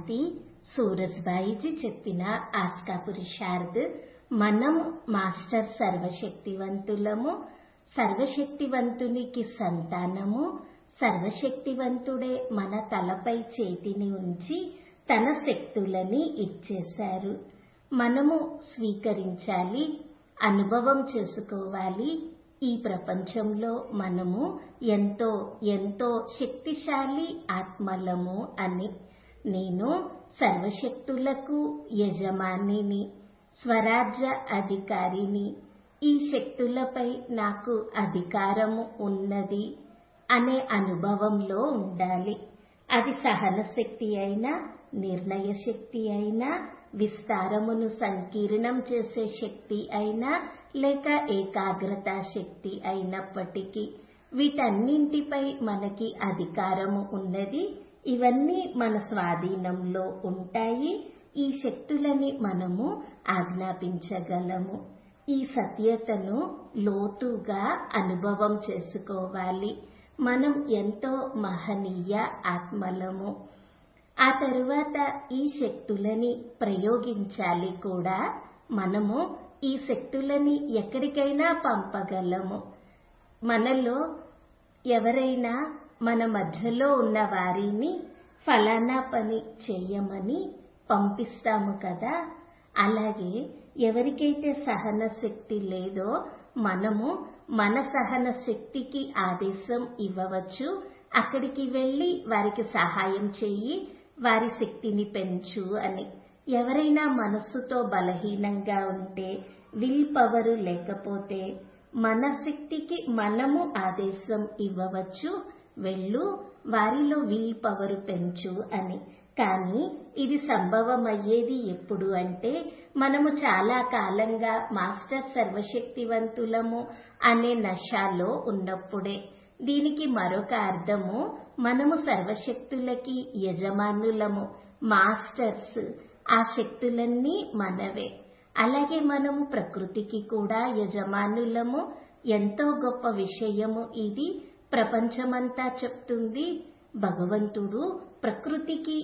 శాంతి సూరజ్బాయిజీ చెప్పిన ఆస్కా పురుషార్థ్ మనం మాస్టర్ సర్వశక్తివంతులము సర్వశక్తివంతునికి సంతానము సర్వశక్తివంతుడే మన తలపై చేతిని ఉంచి తన శక్తులని ఇచ్చేశారు మనము స్వీకరించాలి అనుభవం చేసుకోవాలి ఈ ప్రపంచంలో మనము ఎంతో ఎంతో శక్తిశాలి ఆత్మలము అని నేను సర్వశక్తులకు యజమానిని స్వరాజ్య అధికారిని ఈ శక్తులపై నాకు అధికారము ఉన్నది అనే అనుభవంలో ఉండాలి అది సహన శక్తి అయినా నిర్ణయ శక్తి అయినా విస్తారమును సంకీర్ణం చేసే శక్తి అయినా లేక ఏకాగ్రత శక్తి అయినప్పటికీ వీటన్నింటిపై మనకి అధికారము ఉన్నది ఇవన్నీ మన స్వాధీనంలో ఉంటాయి ఈ శక్తులని మనము ఆజ్ఞాపించగలము ఈ సత్యతను లోతుగా అనుభవం చేసుకోవాలి మనం ఎంతో మహనీయ ఆత్మలము ఆ తరువాత ఈ శక్తులని ప్రయోగించాలి కూడా మనము ఈ శక్తులని ఎక్కడికైనా పంపగలము మనలో ఎవరైనా మన మధ్యలో ఉన్న వారిని ఫలానా పని చేయమని పంపిస్తాము కదా అలాగే ఎవరికైతే సహన శక్తి లేదో మనము మన సహన శక్తికి ఆదేశం ఇవ్వవచ్చు అక్కడికి వెళ్లి వారికి సహాయం చెయ్యి వారి శక్తిని పెంచు అని ఎవరైనా మనస్సుతో బలహీనంగా ఉంటే విల్ పవరు లేకపోతే మన శక్తికి మనము ఆదేశం ఇవ్వవచ్చు వెళ్ళు వారిలో విల్ పవరు పెంచు అని కానీ ఇది సంభవమయ్యేది ఎప్పుడు అంటే మనము చాలా కాలంగా మాస్టర్ సర్వశక్తివంతులము అనే నశాలో ఉన్నప్పుడే దీనికి మరొక అర్థము మనము సర్వశక్తులకి యజమానులము మాస్టర్స్ ఆ శక్తులన్నీ మనవే అలాగే మనము ప్రకృతికి కూడా యజమానులము ఎంతో గొప్ప విషయము ఇది ప్రపంచమంతా చెప్తుంది భగవంతుడు ప్రకృతికి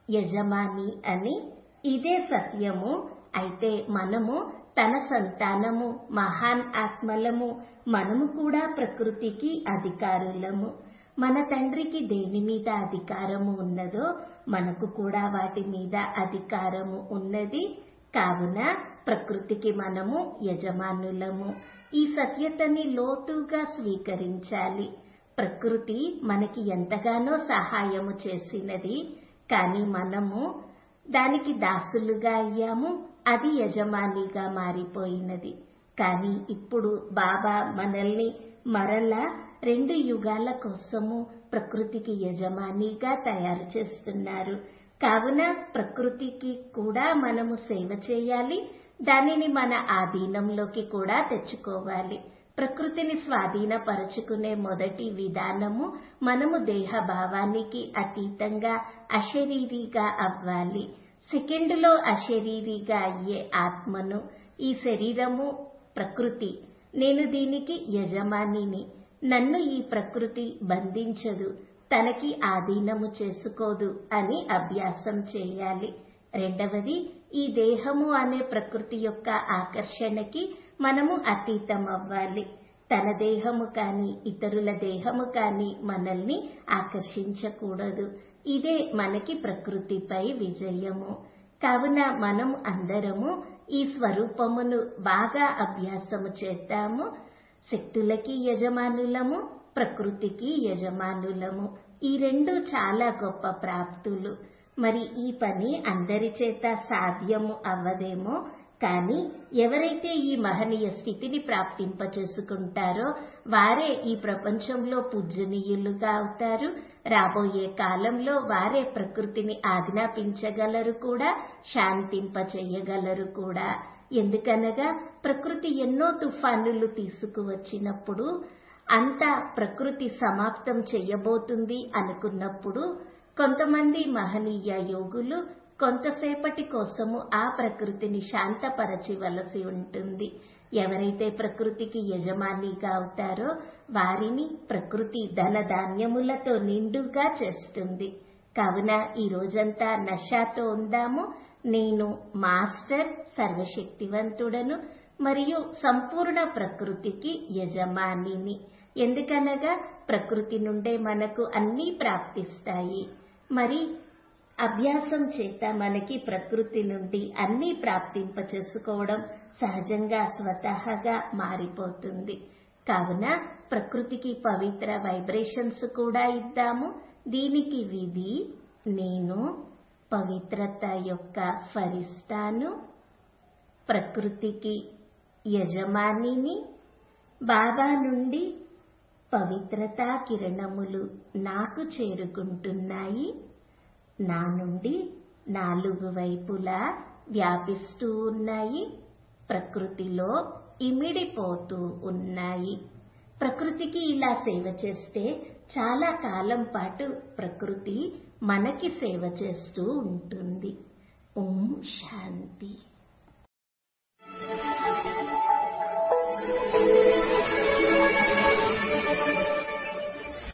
యజమాని అని ఇదే సత్యము అయితే మనము తన సంతానము మహాన్ ఆత్మలము మనము కూడా ప్రకృతికి అధికారులము మన తండ్రికి దేని మీద అధికారము ఉన్నదో మనకు కూడా వాటి మీద అధికారము ఉన్నది కావున ప్రకృతికి మనము యజమానులము ఈ సత్యతని లోతుగా స్వీకరించాలి ప్రకృతి మనకి ఎంతగానో సహాయము చేసినది కానీ మనము దానికి దాసులుగా అయ్యాము అది యజమానిగా మారిపోయినది కానీ ఇప్పుడు బాబా మనల్ని మరలా రెండు యుగాల కోసము ప్రకృతికి యజమానిగా తయారు చేస్తున్నారు కావున ప్రకృతికి కూడా మనము సేవ చేయాలి దానిని మన ఆధీనంలోకి కూడా తెచ్చుకోవాలి ప్రకృతిని స్వాధీనపరుచుకునే మొదటి విధానము మనము దేహ భావానికి అతీతంగా అశరీరిగా అవ్వాలి సెకండ్లో అశరీరిగా అయ్యే ఆత్మను ఈ శరీరము ప్రకృతి నేను దీనికి యజమానిని నన్ను ఈ ప్రకృతి బంధించదు తనకి ఆధీనము చేసుకోదు అని అభ్యాసం చేయాలి రెండవది ఈ దేహము అనే ప్రకృతి యొక్క ఆకర్షణకి మనము అతీతం అవ్వాలి తన దేహము కాని ఇతరుల దేహము కాని మనల్ని ఆకర్షించకూడదు ఇదే మనకి ప్రకృతిపై విజయము కావున మనం అందరము ఈ స్వరూపమును బాగా అభ్యాసము చేద్దాము శక్తులకి యజమానులము ప్రకృతికి యజమానులము ఈ రెండు చాలా గొప్ప ప్రాప్తులు మరి ఈ పని అందరి చేత సాధ్యము అవ్వదేమో కానీ ఎవరైతే ఈ మహనీయ స్థితిని ప్రాప్తింప చేసుకుంటారో వారే ఈ ప్రపంచంలో పూజనీయులుగా అవుతారు రాబోయే కాలంలో వారే ప్రకృతిని ఆజ్ఞాపించగలరు కూడా శాంతింప చేయగలరు కూడా ఎందుకనగా ప్రకృతి ఎన్నో తుఫానులు తీసుకువచ్చినప్పుడు అంతా ప్రకృతి సమాప్తం చెయ్యబోతుంది అనుకున్నప్పుడు కొంతమంది మహనీయ యోగులు కొంతసేపటి కోసము ఆ ప్రకృతిని శాంతపరచవలసి ఉంటుంది ఎవరైతే ప్రకృతికి యజమానిగా అవుతారో వారిని ప్రకృతి ధనధాన్యములతో నిండుగా చేస్తుంది కావున ఈ రోజంతా నషాతో ఉందాము నేను మాస్టర్ సర్వశక్తివంతుడను మరియు సంపూర్ణ ప్రకృతికి యజమానిని ఎందుకనగా ప్రకృతి నుండే మనకు అన్నీ ప్రాప్తిస్తాయి మరి అభ్యాసం చేత మనకి ప్రకృతి నుండి అన్నీ ప్రాప్తింప చేసుకోవడం సహజంగా స్వతహాగా మారిపోతుంది కావున ప్రకృతికి పవిత్ర వైబ్రేషన్స్ కూడా ఇద్దాము దీనికి విధి నేను పవిత్రత యొక్క ఫరిస్తాను ప్రకృతికి యజమానిని బాబా నుండి పవిత్రతా కిరణములు నాకు చేరుకుంటున్నాయి నా నుండి నాలుగు వైపులా వ్యాపిస్తూ ఉన్నాయి ప్రకృతిలో ఇమిడిపోతూ ఉన్నాయి ప్రకృతికి ఇలా సేవ చేస్తే చాలా కాలం పాటు ప్రకృతి మనకి సేవ చేస్తూ ఉంటుంది ఓం శాంతి